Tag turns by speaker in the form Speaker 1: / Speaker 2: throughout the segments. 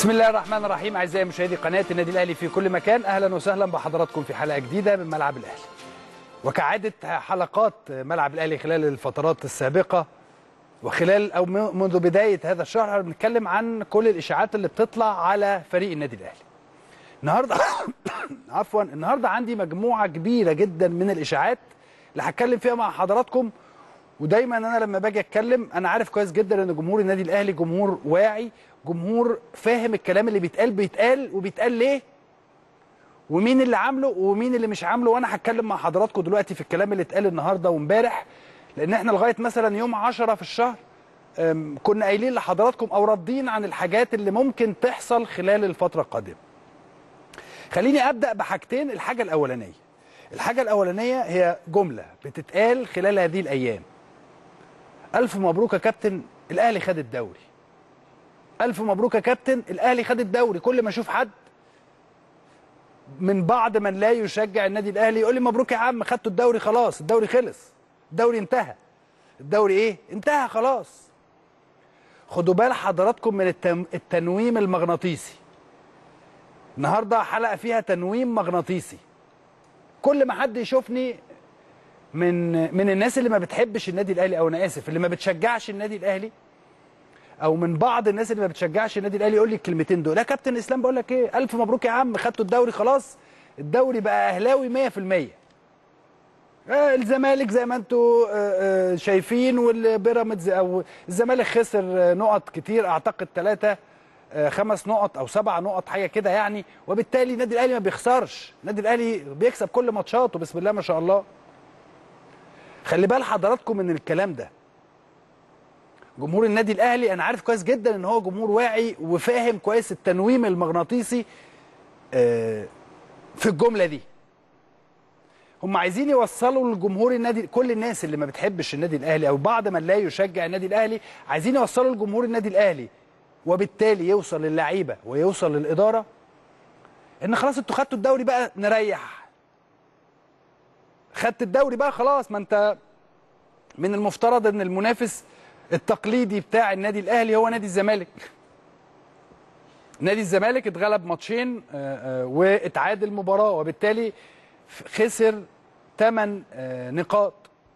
Speaker 1: بسم الله الرحمن الرحيم اعزائي مشاهدي قناه النادي الاهلي في كل مكان اهلا وسهلا بحضراتكم في حلقه جديده من ملعب الاهلي وكعاده حلقات ملعب الاهلي خلال الفترات السابقه وخلال او منذ بدايه هذا الشهر بنتكلم عن كل الاشاعات اللي بتطلع على فريق النادي الاهلي النهارده عفوا النهارده عندي مجموعه كبيره جدا من الاشاعات اللي هتكلم فيها مع حضراتكم ودايما انا لما باجي اتكلم انا عارف كويس جدا ان جمهور النادي الاهلي جمهور واعي جمهور فاهم الكلام اللي بيتقال بيتقال وبيتقال ليه ومين اللي عامله ومين اللي مش عامله وانا هتكلم مع حضراتكم دلوقتي في الكلام اللي اتقال النهارده وامبارح لان احنا لغايه مثلا يوم 10 في الشهر أم، كنا قايلين لحضراتكم او راضين عن الحاجات اللي ممكن تحصل خلال الفتره القادمه خليني ابدا بحاجتين الحاجه الاولانيه الحاجه الاولانيه هي جمله بتتقال خلال هذه الايام الف مبروك يا كابتن الاهلي خد الدوري الف مبروك يا كابتن الاهلي خد الدوري كل ما اشوف حد من بعض من لا يشجع النادي الاهلي يقول لي مبروك يا عم خدتوا الدوري خلاص الدوري خلص الدوري انتهى الدوري ايه انتهى خلاص خدوا بال حضراتكم من التم... التنويم المغناطيسي النهارده حلقه فيها تنويم مغناطيسي كل ما حد يشوفني من من الناس اللي ما بتحبش النادي الاهلي او انا اسف اللي ما بتشجعش النادي الاهلي او من بعض الناس اللي ما بتشجعش النادي الاهلي يقول لي الكلمتين دول يا كابتن اسلام بقول لك ايه الف مبروك يا عم خدتوا الدوري خلاص الدوري بقى اهلاوي 100% آه الزمالك زي ما انتم آه آه شايفين والبيراميدز او الزمالك خسر آه نقط كتير اعتقد ثلاثه آه خمس نقط او سبع نقط حاجه كده يعني وبالتالي النادي الاهلي ما بيخسرش النادي الاهلي بيكسب كل ماتشاته بسم الله ما شاء الله خلي بال حضراتكم من الكلام ده جمهور النادي الاهلي انا عارف كويس جدا ان هو جمهور واعي وفاهم كويس التنويم المغناطيسي آه، في الجمله دي هم عايزين يوصلوا لجمهور النادي كل الناس اللي ما بتحبش النادي الاهلي او بعض من لا يشجع النادي الاهلي عايزين يوصلوا لجمهور النادي الاهلي وبالتالي يوصل للعيبه ويوصل للاداره ان خلاص انتوا خدتوا الدوري بقى نريح خدت الدوري بقى خلاص ما انت من المفترض ان المنافس التقليدي بتاع النادي الاهلي هو نادي الزمالك نادي الزمالك اتغلب ماتشين آه، آه، واتعادل مباراه وبالتالي خسر 8 نقاط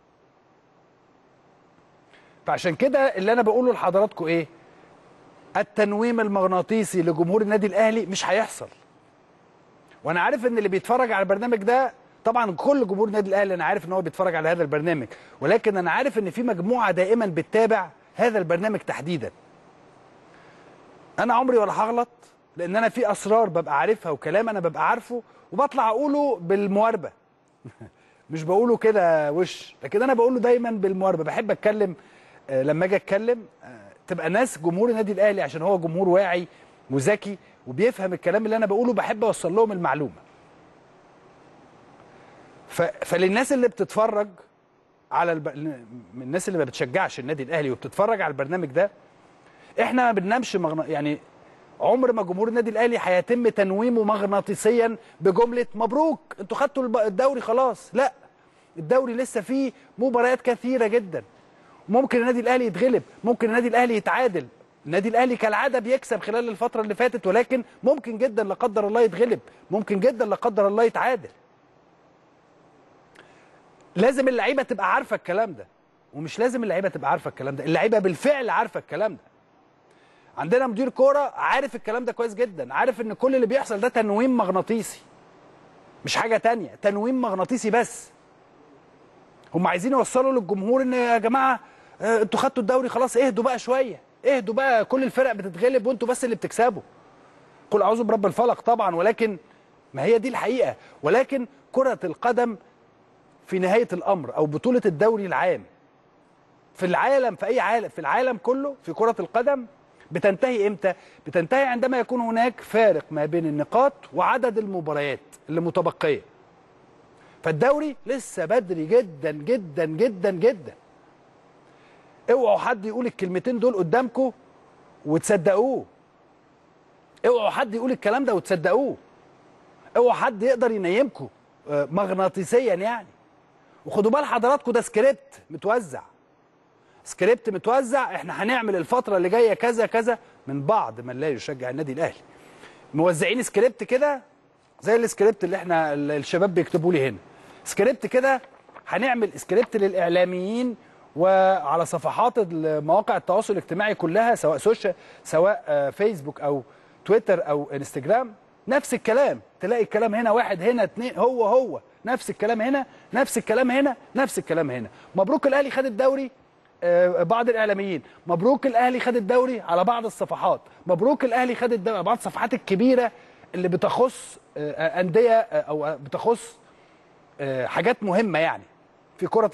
Speaker 1: فعشان كده اللي انا بقوله لحضراتكم ايه التنويم المغناطيسي لجمهور النادي الاهلي مش هيحصل وانا عارف ان اللي بيتفرج على البرنامج ده طبعا كل جمهور النادي الاهلي انا عارف ان هو بيتفرج على هذا البرنامج ولكن انا عارف ان في مجموعه دائما بتتابع هذا البرنامج تحديدا انا عمري ولا هغلط لان انا في اسرار ببقى عارفها وكلام انا ببقى عارفه وبطلع اقوله بالمواربه مش بقوله كده وش لكن انا بقوله دايما بالمواربه بحب اتكلم آه، لما اجي اتكلم آه، تبقى ناس جمهور النادي الاهلي عشان هو جمهور واعي وذكي وبيفهم الكلام اللي انا بقوله بحب اوصل لهم المعلومه ف... فللناس اللي بتتفرج على الب... من الناس اللي ما بتشجعش النادي الاهلي وبتتفرج على البرنامج ده احنا ما بننامش مغن... يعني عمر ما جمهور النادي الاهلي هيتم تنويمه مغناطيسيا بجمله مبروك انتوا خدتوا الب- الدوري خلاص لا الدوري لسه فيه مباريات كثيره جدا ممكن النادي الاهلي يتغلب ممكن النادي الاهلي يتعادل النادي الاهلي كالعاده بيكسب خلال الفتره اللي فاتت ولكن ممكن جدا لا قدر الله يتغلب ممكن جدا لا قدر الله يتعادل لازم اللعيبه تبقى عارفه الكلام ده ومش لازم اللعيبه تبقى عارفه الكلام ده اللعيبه بالفعل عارفه الكلام ده عندنا مدير كوره عارف الكلام ده كويس جدا عارف ان كل اللي بيحصل ده تنويم مغناطيسي مش حاجه تانية تنويم مغناطيسي بس هم عايزين يوصلوا للجمهور ان يا جماعه آه، انتوا خدتوا الدوري خلاص اهدوا بقى شويه اهدوا بقى كل الفرق بتتغلب وانتوا بس اللي بتكسبوا قل اعوذ برب الفلق طبعا ولكن ما هي دي الحقيقه ولكن كره القدم في نهايه الامر او بطوله الدوري العام في العالم في اي عالم في العالم كله في كره القدم بتنتهي امتى بتنتهي عندما يكون هناك فارق ما بين النقاط وعدد المباريات اللي متبقيه فالدوري لسه بدري جدا جدا جدا جدا اوعوا حد يقول الكلمتين دول قدامكم وتصدقوه اوعوا حد يقول الكلام ده وتصدقوه اوعوا حد يقدر ينيمكم آه، مغناطيسيا يعني وخدوا بال حضراتكم ده سكريبت متوزع سكريبت متوزع احنا هنعمل الفتره اللي جايه كذا كذا من بعض من لا يشجع النادي الاهلي موزعين سكريبت كده زي السكريبت اللي احنا ال- الشباب بيكتبوا لي هنا سكريبت كده هنعمل سكريبت للاعلاميين وعلى صفحات مواقع التواصل الاجتماعي كلها سواء سوشيال سواء آه، فيسبوك او تويتر او انستجرام نفس الكلام تلاقي الكلام هنا واحد هنا اتنين هو هو نفس الكلام هنا نفس الكلام هنا نفس الكلام هنا مبروك الاهلي خد الدوري آه، بعض الاعلاميين مبروك الاهلي خد الدوري على بعض الصفحات مبروك الاهلي خد الدوري على بعض الصفحات الكبيره اللي بتخص آه، انديه آه، او بتخص آه، حاجات مهمه يعني في كره